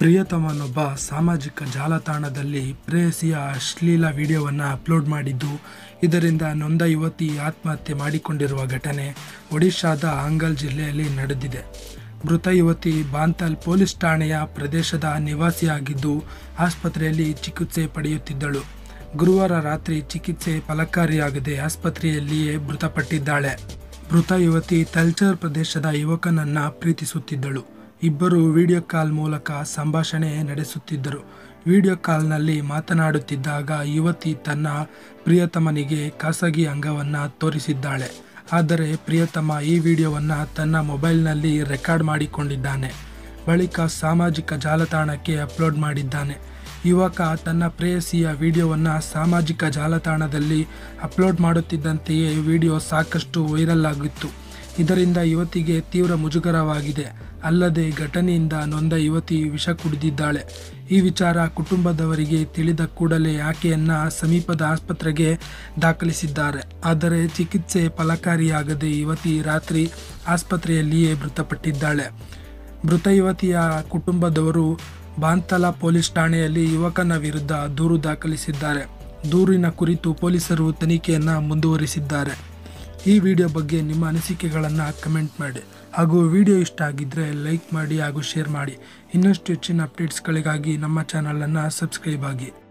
ಪ್ರಿಯತಮನೊಬ್ಬ ಸಾಮಾಜಿಕ ಜಾಲತಾಣದಲ್ಲಿ ಪ್ರೇಯಸಿಯ ಅಶ್ಲೀಲ ವಿಡಿಯೋವನ್ನು ಅಪ್ಲೋಡ್ ಮಾಡಿದ್ದು ಇದರಿಂದ ನೊಂದ ಯುವತಿ ಆತ್ಮಹತ್ಯೆ ಮಾಡಿಕೊಂಡಿರುವ ಘಟನೆ ಒಡಿಶಾದ ಆಂಗಲ್ ಜಿಲ್ಲೆಯಲ್ಲಿ ನಡೆದಿದೆ ಮೃತ ಯುವತಿ ಬಾಂತಲ್ ಪೊಲೀಸ್ ಠಾಣೆಯ ಪ್ರದೇಶದ ನಿವಾಸಿಯಾಗಿದ್ದು ಆಸ್ಪತ್ರೆಯಲ್ಲಿ ಚಿಕಿತ್ಸೆ ಪಡೆಯುತ್ತಿದ್ದಳು ಗುರುವಾರ ರಾತ್ರಿ ಚಿಕಿತ್ಸೆ ಫಲಕಾರಿಯಾಗದೆ ಆಸ್ಪತ್ರೆಯಲ್ಲಿಯೇ ಮೃತಪಟ್ಟಿದ್ದಾಳೆ ಮೃತ ಯುವತಿ ತಲ್ಚರ್ ಪ್ರದೇಶದ ಯುವಕನನ್ನ ಪ್ರೀತಿಸುತ್ತಿದ್ದಳು ಇಬ್ಬರು ವಿಡಿಯೋ ಕಾಲ್ ಮೂಲಕ ಸಂಭಾಷಣೆ ನಡೆಸುತ್ತಿದ್ದರು ವಿಡಿಯೋ ಕಾಲ್ನಲ್ಲಿ ಮಾತನಾಡುತ್ತಿದ್ದಾಗ ಯುವತಿ ತನ್ನ ಪ್ರಿಯತಮನಿಗೆ ಖಾಸಗಿ ಅಂಗವನ್ನು ತೋರಿಸಿದ್ದಾಳೆ ಆದರೆ ಪ್ರಿಯತಮ ಈ ವಿಡಿಯೋವನ್ನು ತನ್ನ ಮೊಬೈಲ್ನಲ್ಲಿ ರೆಕಾರ್ಡ್ ಮಾಡಿಕೊಂಡಿದ್ದಾನೆ ಬಳಿಕ ಸಾಮಾಜಿಕ ಜಾಲತಾಣಕ್ಕೆ ಅಪ್ಲೋಡ್ ಮಾಡಿದ್ದಾನೆ ಯುವಕ ತನ್ನ ಪ್ರೇಯಸಿಯ ವಿಡಿಯೋವನ್ನು ಸಾಮಾಜಿಕ ಜಾಲತಾಣದಲ್ಲಿ ಅಪ್ಲೋಡ್ ಮಾಡುತ್ತಿದ್ದಂತೆಯೇ ವಿಡಿಯೋ ಸಾಕಷ್ಟು ವೈರಲ್ ಆಗಿತ್ತು ಇದರಿಂದ ಯುವತಿಗೆ ತೀವ್ರ ಮುಜುಗರವಾಗಿದೆ ಅಲ್ಲದೆ ಘಟನೆಯಿಂದ ನೊಂದ ಯುವತಿ ವಿಷ ಕುಡಿದಿದ್ದಾಳೆ ಈ ವಿಚಾರ ಕುಟುಂಬದವರಿಗೆ ತಿಳಿದ ಕೂಡಲೇ ಆಕೆಯನ್ನ ಸಮೀಪದ ಆಸ್ಪತ್ರೆಗೆ ದಾಖಲಿಸಿದ್ದಾರೆ ಆದರೆ ಚಿಕಿತ್ಸೆ ಫಲಕಾರಿಯಾಗದೆ ಯುವತಿ ರಾತ್ರಿ ಆಸ್ಪತ್ರೆಯಲ್ಲಿಯೇ ಮೃತಪಟ್ಟಿದ್ದಾಳೆ ಮೃತ ಯುವತಿಯ ಕುಟುಂಬದವರು ಬಾಂತಲ ಪೊಲೀಸ್ ಠಾಣೆಯಲ್ಲಿ ಯುವಕನ ವಿರುದ್ಧ ದೂರು ದಾಖಲಿಸಿದ್ದಾರೆ ದೂರಿನ ಕುರಿತು ಪೊಲೀಸರು ತನಿಖೆಯನ್ನು ಮುಂದುವರಿಸಿದ್ದಾರೆ ಈ ವಿಡಿಯೋ ಬಗ್ಗೆ ನಿಮ್ಮ ಅನಿಸಿಕೆಗಳನ್ನು ಕಮೆಂಟ್ ಮಾಡಿ ಹಾಗೂ ವಿಡಿಯೋ ಇಷ್ಟ ಆಗಿದ್ದರೆ ಲೈಕ್ ಮಾಡಿ ಹಾಗೂ ಶೇರ್ ಮಾಡಿ ಇನ್ನಷ್ಟು ಹೆಚ್ಚಿನ ಅಪ್ಡೇಟ್ಸ್ಗಳಿಗಾಗಿ ನಮ್ಮ ಚಾನಲನ್ನು ಸಬ್ಸ್ಕ್ರೈಬ್ ಆಗಿ